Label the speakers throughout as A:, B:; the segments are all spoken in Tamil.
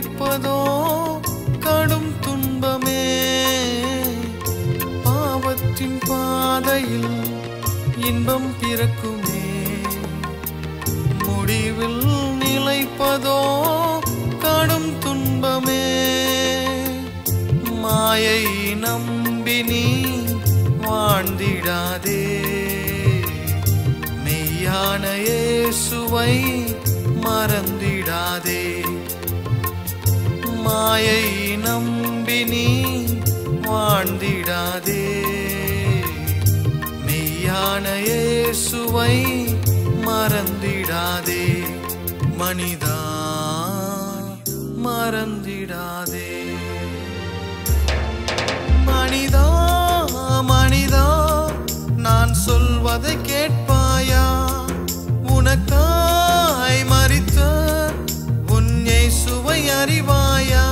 A: நிலைப்பதோ கடும் துன்பமே பாவத்தின் பாதையில் இன்பம் பிறக்குமே முடிவில் நிலைப்பதோ கடும் துன்பமே மாயை நம்பி நீ வாழ்ந்திடாதே மெய்யான இயேசுவை மறந்திடாதே மாயை நம்பி நீ வாழ்ந்திடாதே மெய்யான இயேசுவை மறந்திடாதே மனிதா மறந்திடாதே மனிதா மனிதா நான் சொல்வதை கேட்பாயா உனக்காய் மறித்த உன்னை சுவை அறிவாயா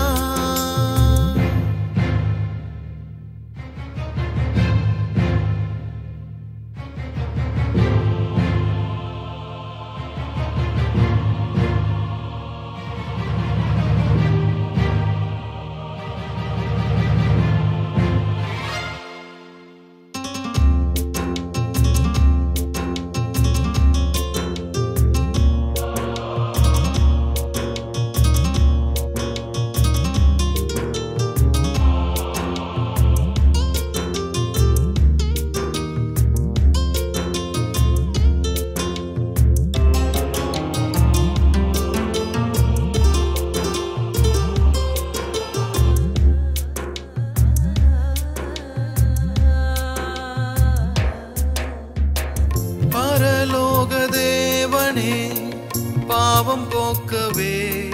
A: பரலோக தேவனே பாவம் போக்கவே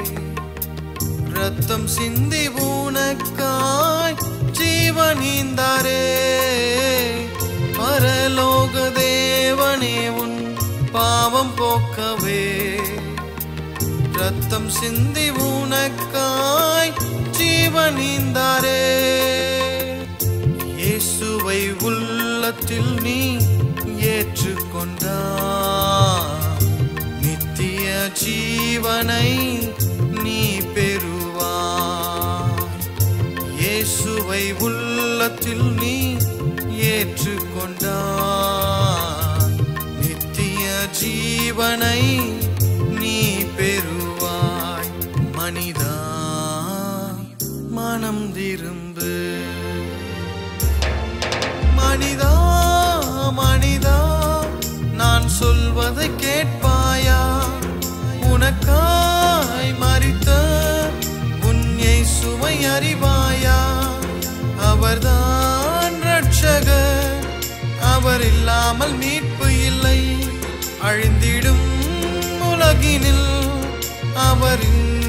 A: ரத்தம் சிந்தி உனக்காய் ஜீவனீந்தாரே பரலோக தேவனே உன் பாவம் போக்கவே ரத்தம் சிந்தி உனக்காய் ஜீவனீந்தாரே இயேசுவை உள்ளத்தில் நீ ஏற்றுக்கொண்டா நித்திய ஜீவனை நீ பெறுவாய் இயேசுவை உள்ளத்தில் நீ ஏற்றுக்கொண்டா நித்திய ஜீவனை நீ பெறுவாய் மனிதா மனம் திரும்பு மனிதா மனிதா நான் சொல்வதை கேட்பாயா உனக்காய் மறித்த உன்னை சுவை அறிவாயா அவர்தான் ரட்சகர் அவர் இல்லாமல் மீட்பு இல்லை அழிந்திடும் உலகினில் அவரின்